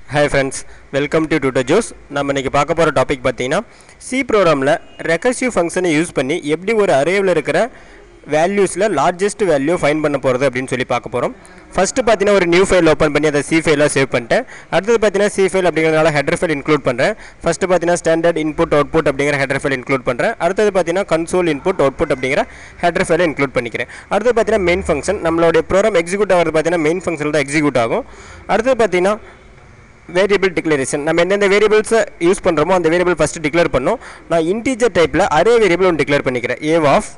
hi friends welcome to Tutor Joe's நம்ம இன்றைக்கி பார்க்க போகிற டாபிக் பார்த்தீங்கன்னா சி ப்ரோக்ராமில் ரெக்கர்சிவ் ஃபங்க்ஷனை யூஸ் பண்ணி எப்படி ஒரு அரேவில் இருக்கிற வேல்யூஸில் லார்ஜஸ்ட் வேல்யூ ஃபைன் பண்ண போகிறது அப்படின்னு சொல்லி பார்க்க போகிறோம் ஃபஸ்ட்டு பார்த்தீங்கன்னா ஒரு நியூ ஃபைல் ஓப்பன் பண்ணி அதை சி ஃபைலாக சேவ் பண்ணிட்டேன் அடுத்தது பார்த்தீங்கன்னா சி ஃபைல் அப்படிங்கிறதுனால ஹெடர் ஃபைல் இன்க்ளூட் பண்ணுறேன் ஃபஸ்ட்டு பார்த்தீங்கன்னா ஸ்டாண்டர்ட் இன்புட் அவுட்புட் அப்படிங்கிற ஹெடர் ஃபைல் இன்க்ளூட் பண்ணுறேன் அடுத்தது பார்த்தீங்கன்னா கன்சோல் இன்புட் அவுட்புட் அப்படிங்கிற ஹெடர் ஃபைலை இன்க்ளூட் பண்ணிக்கிறேன் அடுத்தது பார்த்தீங்கன்னா மெயின் ஃபங்க்ஷன் நம்மளுடைய ப்ரோக்ராம் எக்ஸிக்யூட் ஆகிறது பார்த்தீங்கன்னா மெயின் ஃபங்க்ஷனில் தான் எக்ஸிக்யூட் ஆகும் அடுத்தது பார்த்தீங்கன்னா வேரியபிள் டிக்ளரேஷன் நம்ம எந்தெந்த வேரியபிள்ஸை யூஸ் பண்ணுறோமோ அந்த வேரியபிள் ஃபஸ்ட்டு டிக்ளேர் பண்ணோம் நான் இன்டீஜர் டைப்பில் அரே வேரியபிள் ஒன்று டிக்ளேர் பண்ணிக்கிறேன் ஏவ் ஆஃப்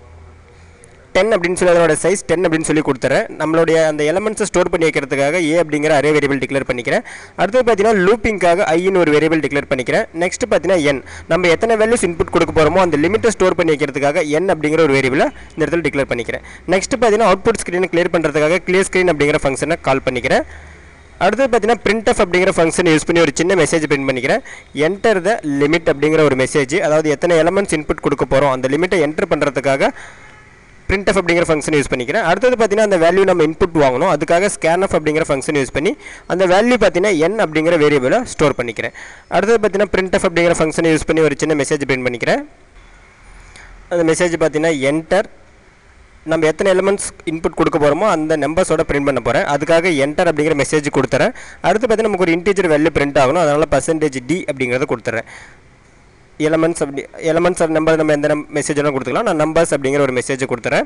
டென் அப்படின்னு சொல்லி அதனோட சைஸ் டென் அப்படின்னு சொல்லி கொடுத்துறேன் நம்மளுடைய அந்த எலமெண்ட்ஸை ஸ்டோர் பண்ணி வைக்கிறதுக்காக ஏ அப்படிங்கிற அரே வேரியபிள் டிக்ளேர் பண்ணிக்கிறேன் அடுத்து பார்த்தீங்கன்னா லூப்பிங்காக ஐன்னு ஒரு வேரியபிள் டிக்ளேர் பண்ணிக்கிறேன் நெக்ஸ்ட் பார்த்தீங்கன்னா என் நம்ம எத்தனை வேல்யூஸ் இன்புட் கொடுக்க போகிறோமோ அந்த லிமிட்டை ஸ்டோர் பண்ணி வைக்கிறதுக்காக என் அப்படிங்கிற ஒரு வேரியபிளை இந்த இடத்துல டிக்ளேர் பண்ணிக்கிறேன் நெக்ஸ்ட் பார்த்தீங்கன்னா அவுட்புட் ஸ்க்ரீனை கிளியர் பண்ணுறதுக்காக கிளியர் ஸ்க்ரீன் அப்படிங்கிற ஃபங்க்ஷனை கால் பண்ணிக்கிறேன் அடுத்தது பார்த்தீங்கன்னா printf அப்படிங்கிற ஃபங்க்ஷன் யூஸ் பண்ணி ஒரு சின்ன மெசேஜ் பிரிண்ட் பண்ணிக்கிறேன் என்டர் த லிமிட் அப்படிங்கிற ஒரு மெசேஜ் அதாவது எத்தனை எலமெண்ட்ஸ் இன்புட் கொடுக்க போகிறோம் அந்த லிமிட்டை என்டர் பண்ணுறதுக்காக printf அப்படிங்கிற ஃபங்க்ஷன் யூஸ் பண்ணிக்கிறேன் அடுத்தது பார்த்தீங்கன்னா அந்த வேல்யூ நம்ம இன்புட் வாங்கணும் அதுக்காக scanf அப்படிங்கிற ஃபங்க்ஷன் யூஸ் பண்ணி அந்த வேல்யூ பார்த்தீங்கன்னா n அப்படிங்கிற வேரியபிளை ஸ்டோர் பண்ணிக்கிறேன் அடுத்தது பார்த்தீங்கன்னா printf அப்படிங்கிற ஃபங்க்ஷனை யூஸ் பண்ணி ஒரு சின்ன மெசேஜ் பிரிண்ட் பண்ணிக்கிறேன் அந்த மெசேஜ் பார்த்தீங்கன்னா என்டர் நம்ம எத்தனை எலிமெண்ட்ஸ் இன்புட் கொடுக்க போகிறோமோ அந்த நம்பர்ஸோட பிரிண்ட் பண்ண போகிறேன் அதுக்காக என்டர் அப்படிங்கிற மெசேஜ் கொடுத்துறேன் அடுத்து பார்த்தீங்கன்னா நமக்கு ஒரு இன்டீஜர் வேல்யூ பிரிண்ட் ஆகணும் அதனால் பர்சன்டேஜ் டி அப்படிங்கிறத கொடுத்துறேன் எலமெண்ட்ஸ் அப்படி எலமெண்ட்ஸ் நம்பர் நம்ம எந்த மெசேஜ் வேணால் கொடுத்துக்கலாம் நான் நம்பர்ஸ் அப்படிங்கிற ஒரு மெசேஜ் கொடுத்துறேன்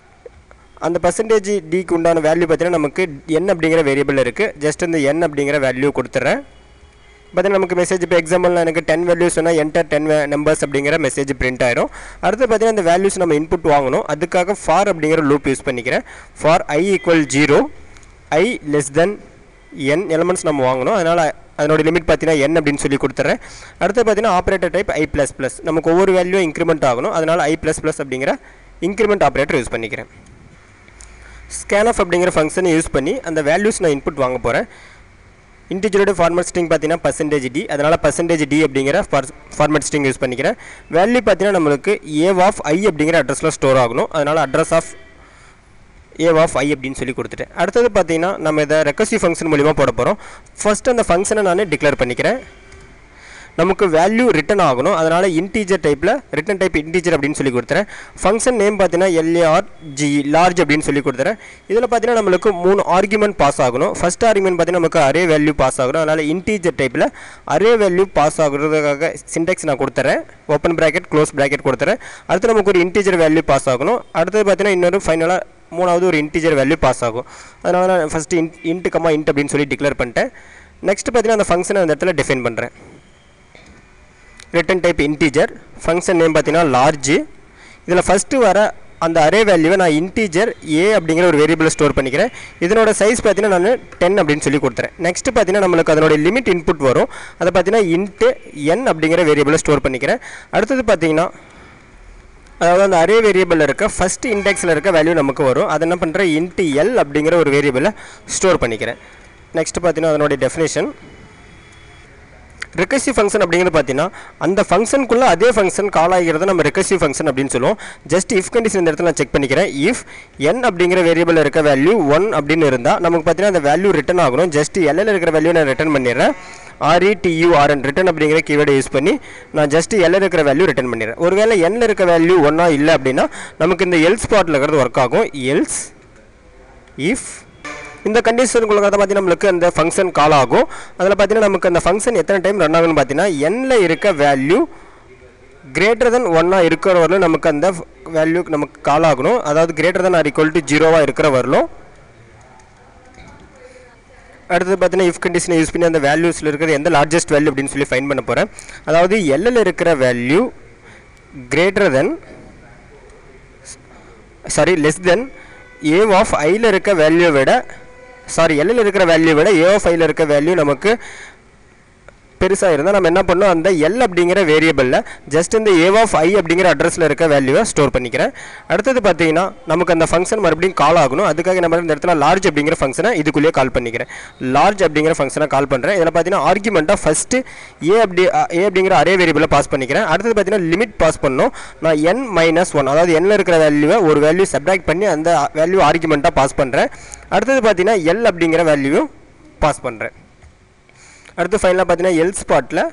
அந்த பர்சன்டேஜ் டிக்கு உண்டான வேல்யூ பார்த்தீங்கன்னா நமக்கு n அப்படிங்கிற வேரியபிள் இருக்குது ஜஸ்ட் இந்த n அப்படிங்கிற வேல்யூ கொடுத்துறேன் பார்த்தீங்கன்னா நமக்கு மெசேஜ் இப்போ எக்ஸாம்பிள் எனக்கு டென் வேல்யூஸ் சொன்னால் என்டர் டென் நம்பர்ஸ் அப்படிங்கிற மெசேஜ் பிரிண்ட் ஆயிரும் அடுத்து பார்த்தீங்கன்னா இந்த வேல்யூஸ் நம்ம இன்புட் வாங்கணும் அதுக்காக ஃபார் அப்படிங்கிற லூப் யூஸ் பண்ணிக்கிறேன் for I equal zero I less than N elements நம்ம வாங்கணும் அதனால் அதனோட லிமிட் பார்த்தீங்கன்னா n அப்படின்னு சொல்லி கொடுத்துறேன் அடுத்து பார்த்தீங்கன்னா operator type I plus plus நமக்கு ஒவ்வொரு வேல்யூ இன்க்ரிமெண்ட் ஆகணும் அதனால் ஐ ப்ளஸ் ப்ளஸ் அப்படிங்கிற இன்க்ரிமெண்ட் ஆப்ரேட்டர் யூஸ் பண்ணிக்கிறேன் ஸ்கேன்ஆஃப் அப்படிங்கிற ஃபங்க்ஷனை யூஸ் பண்ணி அந்த வேல்யூஸ் நான் இன்புட் வாங்க போகிறேன் இன்டிஜரோட ஃபார்மட் ஸ்ட்ரிங் பார்த்தீங்கன்னா பர்சன்டேஜ் டி அதனால் பர்சன்டேஜ் டி அப்படிங்கிற ஃபார்மட் ஸ்ட்ரிங் யூஸ் பண்ணிக்கிறேன் வேல்யூ பார்த்தீங்கன்னா நம்மளுக்கு ஏவ் ஆஃப் ஐ அப்படிங்கிற அட்ரஸில் ஸ்டோர் ஆகணும் அதனால் அட்ரஸ் ஆஃப் ஏவ் ஆஃப் ஐ அப்படின்னு சொல்லி கொடுத்துட்டேன் அடுத்தது பார்த்தீங்கன்னா நம்ம இதை ரெக்கசிவ் ஃபங்க்ஷன் மூலிமா போட போகிறோம் ஃபஸ்ட் அந்த ஃபங்க்ஷனை நான் டிக்ளேர் பண்ணிக்கிறேன் நமக்கு வேல்யூ ரிட்டன் ஆகணும் அதனால் இன்டீஜர் டைப்பில் ரிட்டன் டைப் இன்டீஜர் அப்படின்னு சொல்லி கொடுத்துறேன் ஃபங்க்ஷன் நேம் பார்த்தீங்கன்னா எல்ஏஆர் ஜி லார்ஜ் அப்படின்னு சொல்லி கொடுத்துறேன் இதில் பார்த்தீங்கன்னா நம்மளுக்கு மூணு ஆர்குமெண்ட் பாஸ் ஆகணும் ஃபஸ்ட் ஆர்குமெண்ட் பார்த்தீங்கன்னா நமக்கு அரே வேல்யூ பாஸ் ஆகணும் அதனால் இன்டீஜர் டைப்பில் அரே வேல்யூ பாஸ் ஆகுறதுக்காக சின்டெக்ஸ் நான் கொடுத்துறேன் ஓப்பன் ப்ராக்கெட் க்ளோஸ் ப்ராக்கெட் கொடுத்துறேன் அடுத்து நமக்கு ஒரு இன்டீஜர் வேல்யூ பாஸ் ஆகணும் அடுத்தது பார்த்தீங்கன்னா இன்னொரு ஃபைனலாக மூணாவது ஒரு இன்டீஜர் வேல்யூ பாஸ் ஆகும் அதனால் நான் first in int comma int அப்படின்னு சொல்லி டிக்ளேர் பண்ணிட்டேன் நெக்ஸ்ட் பார்த்தீங்கன்னா அந்த ஃபங்க்ஷனை அந்த இடத்துல டிஃபைன் பண்ணுறேன் return type integer function name பார்த்தீங்கன்னா லார்ஜ் இதில் ஃபஸ்ட்டு வர அந்த அரே வேல்யூவை நான் இன்டீஜர் ஏ அப்படிங்கிற ஒரு வேரியபிளை ஸ்டோர் பண்ணிக்கிறேன் இதனோட சைஸ் பார்த்தீங்கன்னா நான் டென் அப்படின்னு சொல்லி கொடுத்துறேன் நெக்ஸ்ட் பார்த்தீங்கன்னா நம்மளுக்கு அதனோட லிமிட் இன்புட் வரும் அதை பார்த்தீங்கன்னா இன்ட்டு என் அப்படிங்கிற வேரியபிளை ஸ்டோர் பண்ணிக்கிறேன் அடுத்தது பார்த்தீங்கன்னா அதாவது அந்த அரே வேரியபிளில் இருக்க ஃபஸ்ட் இண்டெக்ஸில் இருக்க வேல்யூ நமக்கு வரும் அதை என்ன பண்ணுறேன் இன்ட்டு எல் அப்படிங்கிற ஒரு வேரியபிளை ஸ்டோர் பண்ணிக்கிறேன் நெக்ஸ்ட் பார்த்தீங்கன்னா அதனுடைய டெஃபினேஷன் ரெக்கசிவ் ஃபங்க்ஷன் அப்படிங்கிறது பார்த்தீங்கன்னா அந்த ஃபங்க்ஷனுக்குள்ளே அதே ஃபங்க்ஷன் கால் ஆகிறத நம்ம ரெக்கசிவ் ஃபங்க்ஷன் அப்படின்னு சொல்லுவோம் ஜஸ்ட் இஃப் கண்டிஷன் இந்த இடத்துல நான் செக் பண்ணிக்கிறேன் இஃப் என் அப்படிங்கிற வேரியபிள் இருக்க வேல்யூ ஒன் அப்படின்னு இருந்தால் நமக்கு பார்த்தீங்கன்னா அந்த வேல்யூ ரிட்டன் ஆகணும் ஜஸ்ட் எல்லில் இருக்கிற வேல்யூ நான் ரிட்டன் பண்ணிடுறேன் ஆர்இடியூஆர்என் ரிட்டன் அப்படிங்கிற கீவேர்டை யூஸ் பண்ணி நான் ஜஸ்ட் எல்ல இருக்கிற வேல்யூ ரிட்டன் பண்ணிடுறேன் ஒருவேளை எண்ணில் இருக்க வேல்யூ ஒன்றா இல்லை அப்படின்னா நமக்கு இந்த எல் ஸ்பாட்டில் இருக்கிறது ஒர்க் ஆகும் எல்ஸ் இஃப் இந்த கண்டிஷனுக்குள்ள பார்த்தீங்கன்னா நம்மளுக்கு அந்த ஃபங்க்ஷன் கால் ஆகும் அதில் பார்த்தீங்கன்னா நமக்கு அந்த ஃபங்க்ஷன் எத்தனை டைம் ரன் ஆகும்னு பார்த்தீங்கன்னா எண்ணில் இருக்க வேல்யூ கிரேட்டர் தென் ஒன்னாக இருக்கிற வரலும் நமக்கு அந்த வேல்யூ நமக்கு கால் ஆகணும் அதாவது greater than or equal to ஜீரோவாக இருக்கிற வரலும் அடுத்தது பார்த்தீங்கன்னா இஃப் கண்டிஷனை யூஸ் பண்ணி அந்த வேல்யூஸில் இருக்கிற எந்த லார்ஜஸ்ட் வேல்யூ அப்படின்னு சொல்லி ஃபைன் பண்ண போகிறேன் அதாவது எல்லில் இருக்கிற value greater than sorry less than A of ஐயில் இருக்க வேல்யூ விட சாரி எல்லில் இருக்கிற வேல்யூ விட ஏ ஆஃப் ஐயில் இருக்க வேல்யூ நமக்கு பெருசாக இருந்தால் நம்ம என்ன பண்ணோம் அந்த எல் அப்படிங்கிற வேரியபிளில் ஜஸ்ட் இந்த ஏ ஆஃப் ஐ அப்படிங்கிற அட்ரஸில் இருக்க வேல்யூவை ஸ்டோர் பண்ணிக்கிறேன் அடுத்தது பார்த்தீங்கன்னா நமக்கு அந்த ஃபங்க்ஷன் மறுபடியும் கால் ஆகணும் அதுக்காக நம்ம இந்த இடத்துல லார்ஜ் அப்படிங்கிற ஃபங்க்ஷனை இதுக்குள்ளேயே கால் பண்ணிக்கிறேன் லார்ஜ் அப்படிங்கிற ஃபங்க்ஷனை கால் பண்ணுறேன் இதில் பார்த்தீங்கன்னா ஆர்குமெண்ட்டாக ஃபஸ்ட்டு ஏ அப்படி ஏ அப்படிங்கிற அரே வேரியபிளை பாஸ் பண்ணிக்கிறேன் அடுத்தது பார்த்தீங்கன்னா லிமிட் பாஸ் பண்ணணும் நான் என் மைனஸ் ஒன் அதாவது எண்ணில் இருக்கிற வேல்யூவை ஒரு வேல்யூ சப்ராக்ட் பண்ணி அந்த வேல்யூ ஆர்குமெண்ட்டாக பாஸ் பண்ணுறேன் அடுத்தது பார்த்தீங்கன்னா எல் அப்படிங்கிற வேல்யூவும் பாஸ் பண்ணுறேன் அடுத்து ஃபைனலாக பார்த்தீங்கன்னா எல் ஸ்பாட்டில்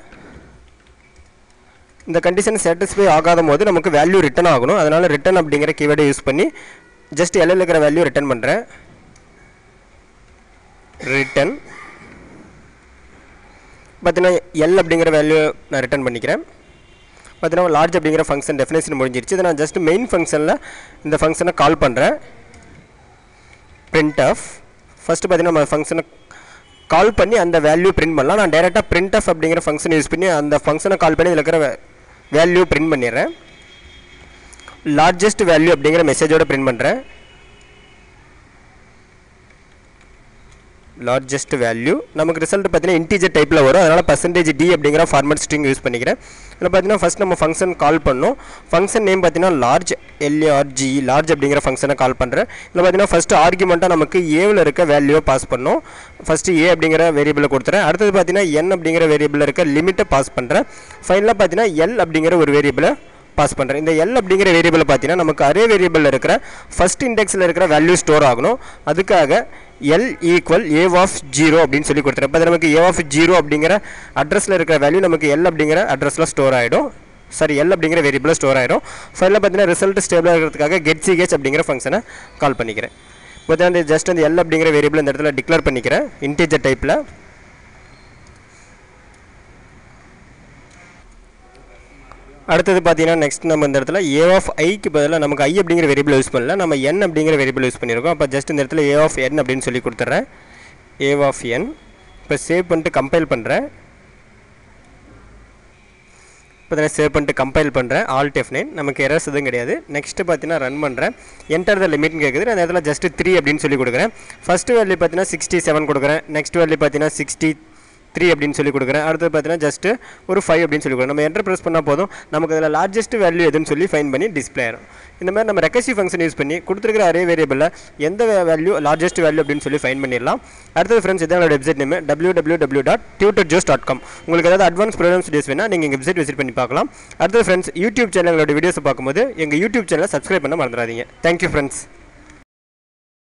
இந்த கண்டிஷன் சாட்டிஸ்ஃபை ஆகாத போது நமக்கு வேல்யூ ரிட்டன் ஆகணும் அதனால் ரிட்டன் அப்படிங்கிற கீவேர்டை யூஸ் பண்ணி ஜஸ்ட் எல்லில் இருக்கிற வேல்யூ ரிட்டன் பண்ணுறேன் ரிட்டன் பார்த்தீங்கன்னா எல் அப்படிங்கிற வேல்யூ நான் ரிட்டன் பண்ணிக்கிறேன் பார்த்தீங்கன்னா லார்ஜ் அப்படிங்கிற ஃபங்க்ஷன் டெஃபினேஷன் முடிஞ்சிருச்சு இதை நான் ஜஸ்ட் மெயின் ஃபங்க்ஷனில் இந்த ஃபங்க்ஷனை கால் பண்ணுறேன் பிரிண்ட் ஆஃப் ஃபஸ்ட்டு பார்த்தீங்கன்னா நம்ம ஃபங்க்ஷனை கால் பண்ணி அந்த வேல்யூ பிரிண்ட் பண்ணலாம் நான் டேரெக்டாக பிரிண்ட் ஆஃப் அப்படிங்கிற ஃபங்க்ஷன் யூஸ் பண்ணி அந்த ஃபங்க்ஷனை கால் பண்ணி இதில் இருக்கிற வேல்யூ பிரிண்ட் பண்ணிடுறேன் லார்ஜஸ்ட் வேல்யூ அப்படிங்கிற மெசேஜோட பிரிண்ட் பண்ணுறேன் லார்ஜஸ்ட் வேல்யூ நமக்கு ரிசல்ட் பார்த்தீங்கன்னா இன்டீஜர் டைப்பில் வரும் அதனால் பர்சன்டேஜ் டி அப்படிங்கிற ஃபார்மேட் ஸ்ட்ரிங் யூஸ் பண்ணிக்கிறேன் இதில் பார்த்தீங்கன்னா ஃபஸ்ட் நம்ம ஃபங்க்ஷன் கால் பண்ணோம் ஃபங்க்ஷன் நேம் பார்த்தீங்கன்னா லார்ஜ் எல்ஏஆர்ஜி லார்ஜ் அப்படிங்கிற ஃபங்க்ஷனை கால் பண்ணுறேன் இதில் பார்த்தீங்கன்னா ஃபஸ்ட்டு ஆர்குமெண்ட்டாக நமக்கு ஏவில் இருக்க வேல்யூவை பாஸ் பண்ணோம் ஃபஸ்ட்டு ஏ அப்படிங்கிற வேரியபிளை கொடுத்துறேன் அடுத்தது பார்த்தீங்கன்னா என் அப்படிங்கிற வேரியபிளில் இருக்க லிமிட்டை பாஸ் பண்ணுறேன் ஃபைனலாக பார்த்தீங்கன்னா எல் அப்படிங்கிற ஒரு வேரியபிளை பாஸ் பண்ணுறேன் இந்த எல் அப்படிங்கிற வேரியபிள் பார்த்தீங்கன்னா நமக்கு அரே வேரியபிளில் இருக்கிற ஃபஸ்ட் இண்டெக்ஸில் இருக்கிற வேல்யூ ஸ்டோர் ஆகணும் அதுக்காக L equal A of zero அப்படின்னு சொல்லி கொடுத்துறேன் இப்போ நமக்கு ஏ ஆஃப் ஜீரோ அப்படிங்கிற அட்ரஸில் இருக்கிற வேல்யூ நமக்கு எல் அப்படிங்கிற அட்ரஸில் ஸ்டோர் ஆகிடும் சாரி எல் அப்படிங்கிற வேரியபிளில் ஸ்டோர் ஆகிடும் ஃபைனலாக பார்த்தீங்கன்னா ரிசல்ட் ஸ்டேபிளாக இருக்கிறதுக்காக கெட் சிஹெச் அப்படிங்கிற ஃபங்க்ஷனை கால் பண்ணிக்கிறேன் பார்த்தீங்கன்னா ஜஸ்ட் அந்த எல் அப்படிங்கிற வேரியபிள் இந்த இடத்துல டிக்ளேர் பண்ணிக்கிறேன் இன்டீஜர் டைப்பில் அடுத்தது பார்த்தீங்கன்னா நெக்ஸ்ட் நம்ம இந்த இடத்துல ஏ ஆஃப் ஐக்கு பதிலாக நமக்கு ஐ அப்படிங்கிற வேரியபிள் யூஸ் பண்ணல நம்ம என் அப்படிங்கிற வேரியபிள் யூஸ் பண்ணியிருக்கோம் அப்போ ஜஸ்ட் இந்த இடத்துல ஏ ஆஃப் என் அப்படின்னு சொல்லி கொடுத்துட்றேன் ஏ ஆஃப் என் இப்போ சேவ் பண்ணிட்டு கம்பைல் பண்ணுறேன் இப்போ சேவ் பண்ணிட்டு கம்பைல் பண்ணுறேன் ஆல் டெஃப் நைன் நமக்கு எரர்ஸ் எதுவும் கிடையாது நெக்ஸ்ட்டு பார்த்தீங்கன்னா ரன் பண்ணுறேன் என்டர் த லிமிட்னு கேட்குது அந்த இடத்துல ஜஸ்ட் த்ரீ அப்படின்னு சொல்லி கொடுக்குறேன் ஃபஸ்ட்டு வேல்யூ பார்த்தீங்கன்னா சிக்ஸ்டி செவன் கொடுக்குறேன் நெக்ஸ்ட் வேல்யூ பார்த்தீங்கன்னா சிக்ஸ்டி த்ரீ அப்படின்னு சொல்லி கொடுக்குறேன் அடுத்து பார்த்தீங்கன்னா ஜஸ்ட்டு ஒரு ஃபைவ் அப்படின்னு சொல்லி கொடுக்குறேன் நம்ம என்டர் ப்ரெஸ் பண்ணால் போதும் நமக்கு அதில் லார்ஜஸ்ட் வேல்யூ எதுன்னு சொல்லி ஃபைன் பண்ணி டிஸ்பிளே ஆயிரும் இந்த மாதிரி நம்ம ரெக்கசி ஃபங்க்ஷன் யூஸ் பண்ணி கொடுத்துருக்கிற அரே வேரியபிளில் எந்த வேல்யூ லார்ஜஸ்ட் வேல்யூ அப்படின்னு சொல்லி ஃபைன் பண்ணிடலாம் அடுத்தது ஃப்ரெண்ட்ஸ் இதான் website name W W W dot tutor Joes dot com உங்களுக்கு ஏதாவது அட்வான்ஸ் ப்ரோக்ராம்ஸ் வீடியோஸ் வேணால் நீங்கள் எங்கள் வெப்சைட் விசிட் பண்ணி பார்க்கலாம் அடுத்தது ஃப்ரெண்ட்ஸ் யூடியூப் சேனலோட வீடியோஸ் பார்க்கும்போது எங்கள் யூடியூப் சேனலை சப்ஸ்கிரைப் பண்ண மறந்துடாதீங்க தேங்க்யூ ஃப்ரெண்ட்ஸ்